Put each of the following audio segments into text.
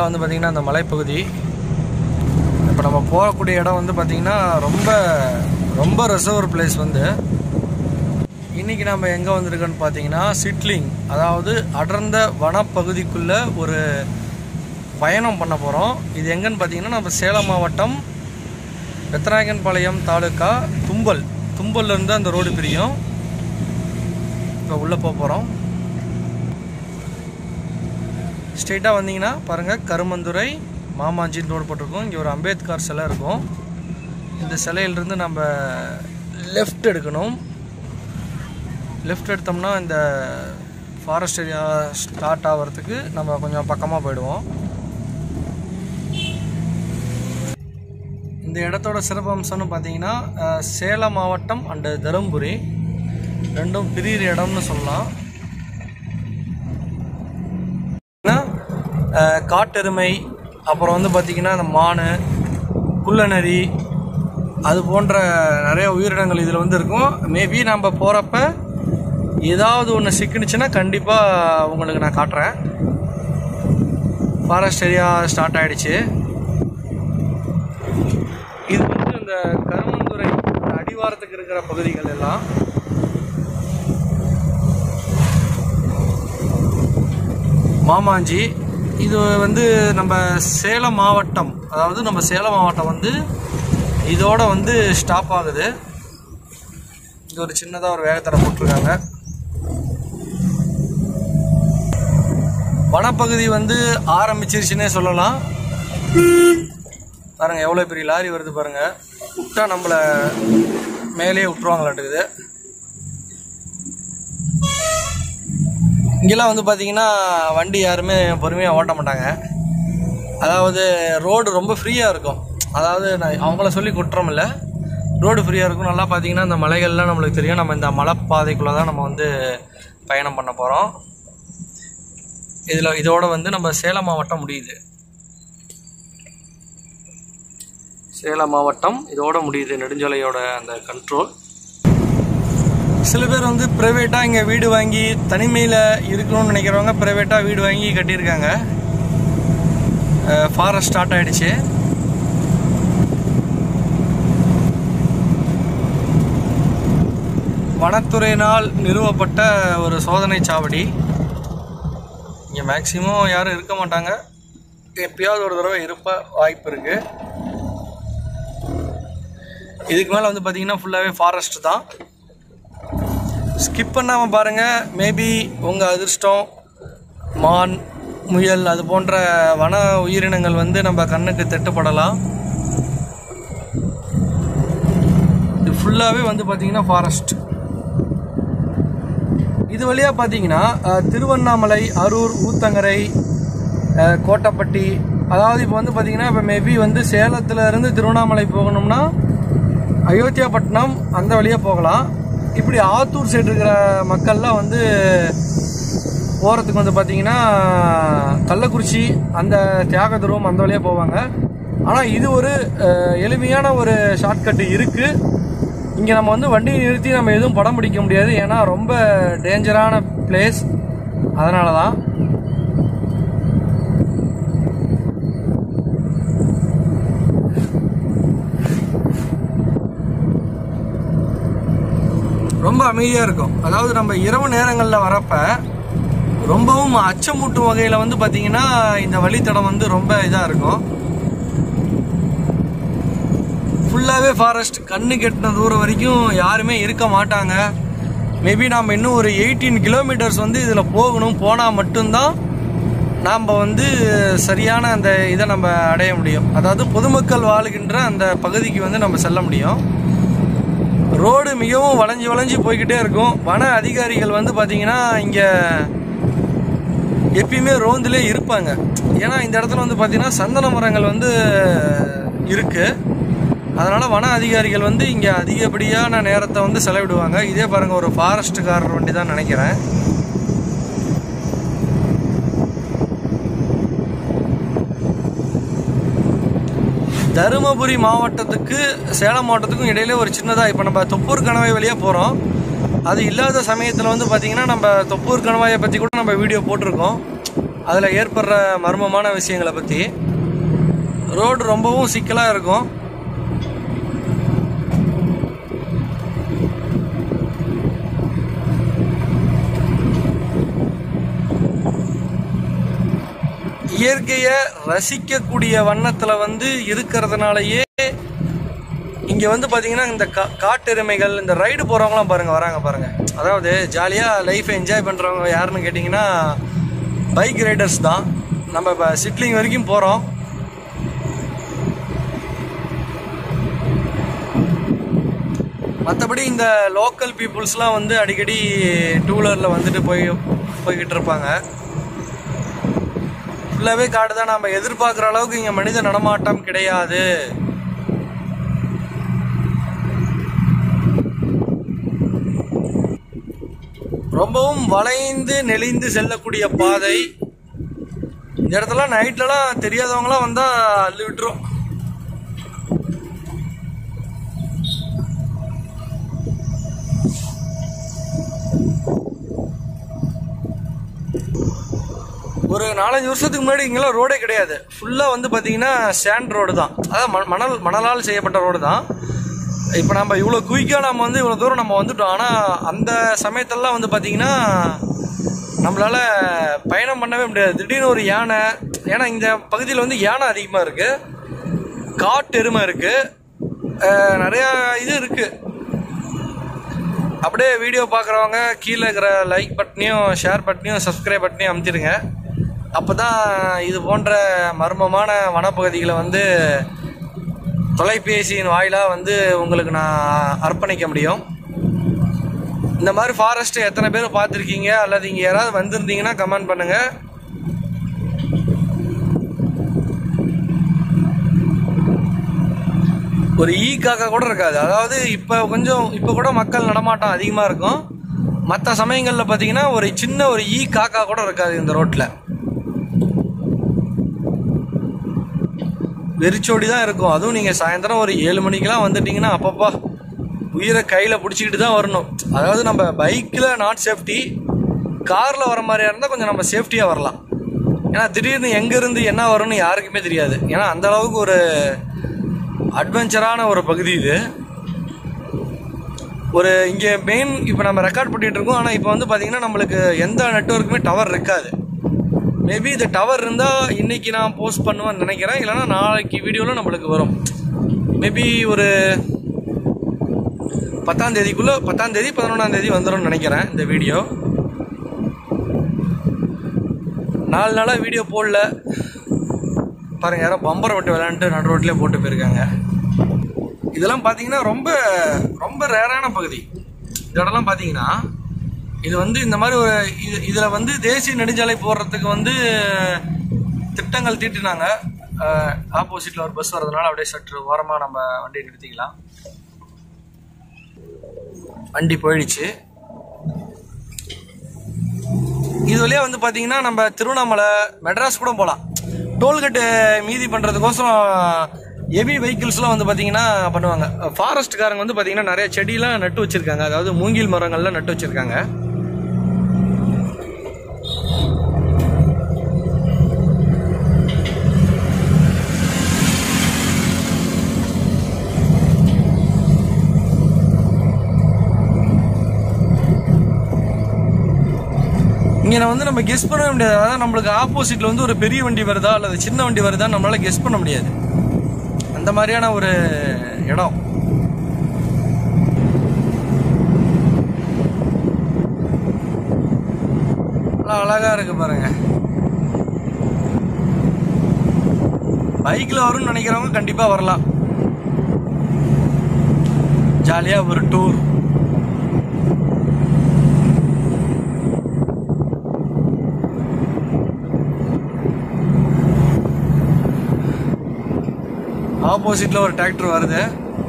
இதெல்லாம் வந்து பார்த்திங்கன்னா அந்த மலைப்பகுதி இப்போ நம்ம போகக்கூடிய இடம் வந்து பார்த்திங்கன்னா ரொம்ப ரொம்ப ரிசர்வர் பிளேஸ் வந்து இன்றைக்கி நம்ம எங்கே வந்திருக்கோன்னு பார்த்தீங்கன்னா சிட்லிங் அதாவது அடர்ந்த வனப்பகுதிக்குள்ளே ஒரு பயணம் பண்ண போகிறோம் இது எங்கன்னு பார்த்தீங்கன்னா நம்ம சேலம் மாவட்டம் பெத்தநாயக்கன்பாளையம் தாலுக்கா தும்பல் தும்பல்லேருந்து அந்த ரோடு பிரியும் இப்போ உள்ளே போக போகிறோம் ஸ்ட்ரெயிட்டாக வந்தீங்கன்னா பாருங்கள் கருமந்துறை மாமாஞ்சின்னு ரோடு போட்டிருக்கோம் இங்கே ஒரு அம்பேத்கர் சிலை இருக்கும் இந்த சிலையிலிருந்து நம்ம லெஃப்ட் எடுக்கணும் லெஃப்ட் எடுத்தோம்னா இந்த ஃபாரஸ்ட் ஏரியா ஸ்டார்ட் ஆகிறதுக்கு நம்ம கொஞ்சம் பக்கமாக போயிடுவோம் இந்த இடத்தோட சிறப்பம்சம்னு பார்த்தீங்கன்னா அஹ், சேலம் மாவட்டம் அண்டு தருமபுரி ரெண்டும் பிரியிற இடம்னு சொல்லலாம் ஏன்னா, அஹ், காட்டெருமை அப்புறம் வந்து பார்த்திங்கன்னா இந்த மான் குள்ளநரி அது போன்ற நிறைய உயிரினங்கள் இதில் வந்து இருக்கும் மேபி நம்ம போகிறப்ப ஏதாவது ஒன்று சிக்கினுச்சுன்னா கண்டிப்பாக உங்களுக்கு நான் காட்டுறேன் ஃபாரஸ்ட் ஏரியா ஸ்டார்ட் ஆகிடுச்சு இது வந்து இந்த கருமந்துறை அந்த அடிவாரத்துக்கு இருக்கிற பகுதிகள் எல்லாம் மாமாஞ்சி இது வந்து நம்ம சேலம் மாவட்டம் அதாவது நம்ம சேலம் மாவட்டம் வந்து இதோட வந்து ஸ்டாப் ஆகுது இது ஒரு சின்னதாக ஒரு வேகத்தடை போட்டிருக்காங்க வனப்பகுதி வந்து ஆரம்பிச்சிருச்சுன்னே சொல்லலாம் பாருங்க எவ்வளோ பெரிய லாரி வருது பாருங்க விட்டா நம்மளை மேலேயே விட்டுருவாங்களாட்டுக்குது இங்கெல்லாம் வந்து பார்த்தீங்கன்னா வண்டி யாருமே பொறுமையாக ஓட்ட மாட்டாங்க அதாவது ரோடு ரொம்ப ஃப்ரீயாக இருக்கும் அதாவது நான் அவங்கள சொல்லி குற்றம் இல்லை ரோடு ஃப்ரீயாக இருக்கும் நல்லா பார்த்தீங்கன்னா இந்த மலைகள்லாம் நம்மளுக்கு தெரியும் நம்ம இந்த மலைப்பாதைக்குள்ளே தான் நம்ம வந்து பயணம் பண்ண போகிறோம் இதில் இதோட வந்து நம்ம சேலம் மாவட்டம் முடியுது சேலம் மாவட்டம் இதோட முடியுது நெடுஞ்சாலையோட அந்த கண்ட்ரோல் சில பேர் வந்து ப்ரைவேட்டாக இங்கே வீடு வாங்கி தனிமையில் இருக்கணும்னு நினைக்கிறவங்க ப்ரைவேட்டாக வீடு வாங்கி கட்டியிருக்காங்க ஃபாரஸ்ட் ஸ்டார்ட் ஆயிடுச்சு வனத்துறையினால் நிறுவப்பட்ட ஒரு சோதனை சாவடி இங்கே மேக்ஸிமம் யாரும் இருக்க மாட்டாங்க எப்பயாவது ஒரு தடவை இருப்ப வாய்ப்பு இருக்குது இதுக்கு மேலே வந்து பார்த்தீங்கன்னா ஃபுல்லாகவே ஃபாரஸ்ட் தான் ஸ்கிப் பண்ணாமல் பாருங்கள் மேபி உங்கள் அதிர்ஷ்டம் மான் முயல் அது போன்ற வன உயிரினங்கள் வந்து நம்ம கண்ணுக்கு தட்டுப்படலாம் இது ஃபுல்லாகவே வந்து பார்த்தீங்கன்னா ஃபாரஸ்ட் இது வழியாக பார்த்தீங்கன்னா அஹ், திருவண்ணாமலை அரூர் ஊத்தங்கரை அஹ், கோட்டப்பட்டி அதாவது இப்போ வந்து பார்த்தீங்கன்னா இப்போ மேபி வந்து சேலத்துல இருந்து திருவண்ணாமலை போகணும்னா அயோத்தியாப்பட்டினம் அந்த வழியாக போகலாம் இப்படி ஆத்தூர் சைடு இருக்கிற மக்கள்லாம் வந்து போகிறதுக்கு வந்து பார்த்தீங்கன்னா கள்ளக்குறிச்சி அந்த தியாகதுருவம் அந்த வழியாக போவாங்க ஆனால் இது ஒரு அஹ், எளிமையான ஒரு ஷார்ட்கட் இருக்குது இங்கே நம்ம வந்து வண்டியை நிறுத்தி நம்ம எதுவும் படம் பிடிக்க முடியாது ஏன்னா ரொம்ப டேஞ்சரான பிளேஸ் அதனால தான் ரொம்ப அமைதியாக இருக்கும் அதாவது நம்ம இரவு நேரங்களில் வரப்ப ரொம்பவும் அச்சமூட்டும் வகையில் வந்து பார்த்திங்கன்னா இந்த வழித்தடம் வந்து ரொம்ப இதாக இருக்கும் ஃபுல்லாகவே ஃபாரஸ்ட் கண்ணு கெட்டின தூரம் வரைக்கும் யாருமே இருக்க மாட்டாங்க மேபி நாம் இன்னும் ஒரு எயிட்டீன் கிலோமீட்டர்ஸ் வந்து இதில் போகணும் போனால் மட்டும்தான் நாம் வந்து சரியான அந்த இதை நம்ம அடைய முடியும் அதாவது பொதுமக்கள் வாழுகின்ற அந்த பகுதிக்கு வந்து நம்ம செல்ல முடியும் ரோடு மிகவும் வளைஞ்சு வளைஞ்சு போய்கிட்டே இருக்கும் வன அதிகாரிகள் வந்து பார்த்திங்கன்னா இங்கே எப்பயுமே ரோந்திலே இருப்பாங்க ஏன்னா இந்த இடத்துல வந்து பார்த்திங்கன்னா சந்தன மரங்கள் வந்து இருக்குது அதனால் வன அதிகாரிகள் வந்து இங்கே அதிகப்படியான நேரத்தை வந்து செலவிடுவாங்க இதே பாருங்கள் ஒரு ஃபாரஸ்ட்டுக்காரர் வண்டி தான் நினைக்கிறேன் தருமபுரி மாவட்டத்துக்கு சேலம் மாவட்டத்துக்கும் இடையில ஒரு சின்னதாக இப்போ நம்ம தொப்பூர் கணவாய் வழியாக போகிறோம் அது இல்லாத சமயத்தில் வந்து பார்த்திங்கன்னா நம்ம தொப்பூர் கணவாயை பற்றி கூட நம்ம வீடியோ போட்டிருக்கோம் அதில் ஏற்படுற மர்மமான விஷயங்களை பற்றி ரோடு ரொம்பவும் சிக்கலாக இருக்கும் இயற்கையை ரசிக்கக்கூடிய வண்ணத்தில் வந்து இருக்கிறதுனாலயே இங்கே வந்து பார்த்தீங்கன்னா இந்த கா காட்டெருமைகள் இந்த ரைடு போகிறவங்களாம் பாருங்கள் வராங்க பாருங்கள் அதாவது ஜாலியாக லைஃப்பை என்ஜாய் பண்ணுறவங்க யாருன்னு கேட்டிங்கன்னா பைக் ரைடர்ஸ் தான் நம்ம இப்போ சிட்லிங் வரைக்கும் போகிறோம் மற்றபடி இந்த லோக்கல் பீப்புள்ஸ்லாம் வந்து அடிக்கடி டூ வீலரில் வந்துட்டு போய் போய்கிட்டு இருப்பாங்க ஃபுல்லாகவே காடு தான் நம்ம எதிர்பார்க்குற அளவுக்கு இங்கே மனித நடமாட்டம் கிடையாது ரொம்பவும் வளைந்து நெளிந்து செல்லக்கூடிய பாதை இந்த இடத்துல நைட்லலாம் தெரியாதவங்களாம் வந்தா அள்ளி விட்டுரும் ஒரு நாலஞ்சு வருஷத்துக்கு முன்னாடி இங்கெல்லாம் ரோடே கிடையாது ஃபுல்லாக வந்து பார்த்தீங்கன்னா சேண்ட் ரோடு தான் அதாவது மண- மணல் மணலால் செய்யப்பட்ட ரோடு தான் இப்போ நம்ம இவ்வளோ குயிக்காக நம்ம வந்து இவ்வளோ தூரம் நம்ம வந்துட்டோம் ஆனால் அந்த சமயத்தெல்லாம் வந்து பார்த்தீங்கன்னா நம்மளால பயணம் பண்ணவே முடியாது திடீர்னு ஒரு யானை ஏன்னா இந்த பகுதியில் வந்து யானை அதிகமாக இருக்குது காட்டெருமை இருக்குது நிறையா இது இருக்குது அப்படியே வீடியோ பார்க்குறவங்க கீழே இருக்கிற லைக் பட்டனையும் ஷேர் பட்டனையும் சப்ஸ்கிரைப் பட்டனையும் அமுத்திடுங்க அப்போ தான் இது போன்ற மர்மமான வனப்பகுதிகளை வந்து தொலைபேசியின் வாயிலாக வந்து உங்களுக்கு நான் அர்ப்பணிக்க முடியும் இந்த மாதிரி ஃபாரஸ்ட் எத்தனை பேர் பார்த்துருக்கீங்க அல்லது இங்கே யாராவது வந்திருந்தீங்கன்னா கமெண்ட் பண்ணுங்கள் ஒரு ஈ காக்கா கூட இருக்காது அதாவது இப்போ கொஞ்சம் இப்போ கூட மக்கள் நடமாட்டம் அதிகமாக இருக்கும் மற்ற சமயங்களில் பார்த்தீங்கன்னா ஒரு சின்ன ஒரு ஈ காக்கா கூட இருக்காது இந்த ரோட்டில் வெறிச்சோடி தான் இருக்கும் அதுவும் நீங்கள் சாயந்தரம் ஒரு ஏழு மணிக்கெலாம் வந்துட்டீங்கன்னா அப்பப்பா உயிரை கையில் பிடிச்சிக்கிட்டு தான் வரணும் அதாவது நம்ம பைக்கில் நாட் சேஃப்டி காரில் வர மாதிரியா இருந்தால் கொஞ்சம் நம்ம சேஃப்டியாக வரலாம் ஏன்னா திடீர்னு எங்கேருந்து என்ன வரும்னு யாருக்குமே தெரியாது ஏன்னா அந்த அளவுக்கு ஒரு அட்வென்ச்சரான ஒரு பகுதி இது ஒரு இங்கே மெயின் இப்போ நம்ம ரெக்கார்ட் பண்ணிட்டு இருக்கோம் ஆனால் இப்போ வந்து பார்த்தீங்கன்னா நம்மளுக்கு எந்த நெட்ஒர்க்குமே டவர் இருக்காது மேபி இந்த டவர் இருந்தால் இன்னைக்கு நான் போஸ்ட் பண்ணுவேன்னு நினைக்கிறேன் இல்லைன்னா நாளைக்கு வீடியோவில் நம்மளுக்கு வரும் மேபி ஒரு பத்தாம் தேதிக்குள்ளே பத்தாம் தேதி பதினொன்றாம் தேதி வந்துடும்னு நினைக்கிறேன் இந்த வீடியோ நாலு நாளாக வீடியோ போடல பாருங்க யாரோ பம்பரை விட்டு விளையாண்டுட்டு நடு ரோட்லேயே போட்டு போயிருக்காங்க இதெல்லாம் பார்த்தீங்கன்னா ரொம்ப ரொம்ப ரேரான பகுதி இந்த இடம்லாம் பார்த்தீங்கன்னா இது வந்து இந்த மாதிரி ஒரு இது இதில் வந்து தேசிய நெடுஞ்சாலை போடுறதுக்கு வந்து திட்டங்கள் தீட்டினாங்க ஆப்போசிட்டில் ஒரு பஸ் வர்றதுனால அப்படியே சற்று ஓரமாக நம்ம வண்டியை நிறுத்திக்கலாம் வண்டி போயிடுச்சு இது வழியாக வந்து பார்த்தீங்கன்னா நம்ம திருவண்ணாமலை மெட்ராஸ் கூட போகலாம் டோல்கேட்டு மீதி பண்ணுறதுக்கோசரம் ஹெவி வெஹிக்கிள்ஸ்லாம் வந்து பார்த்தீங்கன்னா பண்ணுவாங்க ஃபாரஸ்ட்காரங்க வந்து பார்த்தீங்கன்னா நிறைய செடியெலாம் நட்டு வச்சுருக்காங்க அதாவது மூங்கில் மரங்கள்லாம் நட்டு வச்சுருக்காங்க இங்கே நான் வந்து நம்ம கெஸ் பண்ணவே முடியாது அதாவது நம்மளுக்கு ஆப்போசிட்ல வந்து ஒரு பெரிய வண்டி வருதா அல்லது சின்ன வண்டி வருதா நம்மளால கெஸ் பண்ண முடியாது அந்த மாதிரியான ஒரு இடம் நல்லா அழகா இருக்கு பாருங்க பைக்ல வரும்னு நினைக்கிறவங்க கண்டிப்பா வரலாம் ஜாலியா ஒரு டூர் ஆப்போசிட்ல ஒரு டிராக்டர் வருது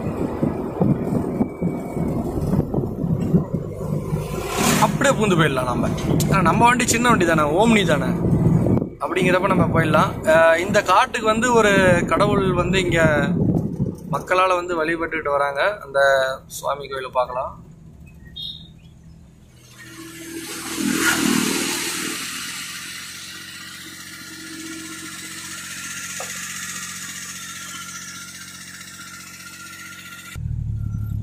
அப்படியே பூந்து போயிடலாம் நம்ம ஏன்னா நம்ம வண்டி சின்ன வண்டி தானே ஓம்னி தானே அப்படிங்கிறப்ப நம்ம போயிடலாம் அஹ் இந்த காட்டுக்கு வந்து ஒரு கடவுள் வந்து இங்க மக்களால் வந்து வழிபட்டுக்கிட்டு வராங்க அந்த சுவாமி கோயிலை பார்க்கலாம்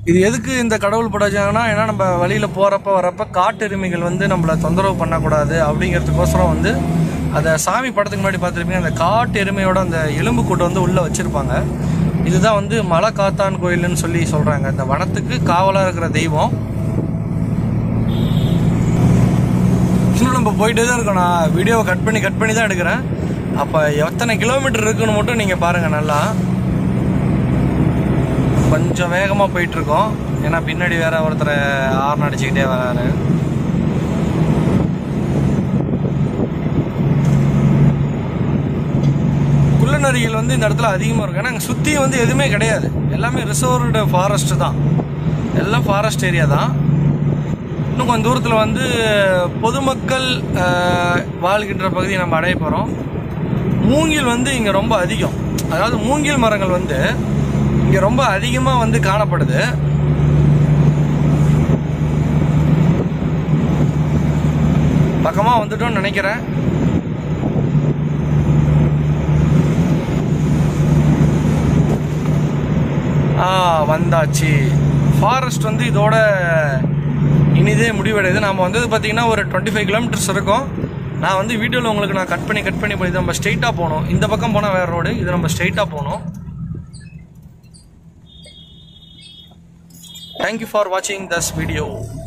இது எதுக்கு இந்த கடவுள் படைச்சாங்கன்னா ஏன்னா நம்ம வழியில் போகிறப்ப வரப்ப காட்டு எருமைகள் வந்து நம்மளை தொந்தரவு பண்ணக்கூடாது அப்படிங்கிறதுக்கோசரம் வந்து அதை சாமி படத்துக்கு முன்னாடி பார்த்துருப்பீங்க அந்த காட்டு எருமையோட அந்த எலும்பு கூட்டை வந்து உள்ளே வச்சுருப்பாங்க இதுதான் வந்து மலை காத்தான் கோயில்னு சொல்லி சொல்கிறாங்க இந்த வனத்துக்கு காவலாக இருக்கிற தெய்வம் இன்னும் நம்ம போயிட்டே தான் இருக்கோம் நான் வீடியோவை கட் பண்ணி கட் பண்ணி தான் எடுக்கிறேன் அப்போ எத்தனை கிலோமீட்டர் இருக்குன்னு மட்டும் நீங்கள் பாருங்கள் நல்லா கொஞ்சம் வேகமாக போயிட்டு இருக்கோம் ஏன்னா பின்னாடி வேற ஒருத்தர் ஆர்ன் அடிச்சுக்கிட்டே வராரு குள்ளநரிகள் வந்து இந்த இடத்துல அதிகமாக இருக்கும் ஏன்னா அங்கே சுற்றி வந்து எதுவுமே கிடையாது எல்லாமே ரிசர்வ்டு ஃபாரஸ்ட் தான் எல்லாம் ஃபாரஸ்ட் ஏரியா தான் இன்னும் கொஞ்சம் தூரத்தில் வந்து பொதுமக்கள் ஆஹ், வாழ்கின்ற பகுதியை நம்ம அடைய போகிறோம் மூங்கில் வந்து இங்கே ரொம்ப அதிகம் அதாவது மூங்கில் மரங்கள் வந்து இங்கே ரொம்ப அதிகமாக வந்து காணப்படுது பக்கமாக வந்துட்டோம்னு நினைக்கிறேன் ஆ வந்தாச்சு ஃபாரஸ்ட் வந்து இதோட இனிதே முடிவடையுது நாம் வந்தது பார்த்தீங்கன்னா ஒரு டுவெண்ட்டி ஃபைவ் கிலோமீட்டர்ஸ் இருக்கும் நான் வந்து வீடியோவில் உங்களுக்கு நான் கட் பண்ணி கட் பண்ணி போய் நம்ம ஸ்ட்ரெயிட்டாக போகணும் இந்த பக்கம் போனால் வேறு ரோடு இது நம்ம ஸ்ட்ரெயிட்டாக போகணும் தேங்க்யூ ஃபார் வாட்சிங் தஸ் வீடியோ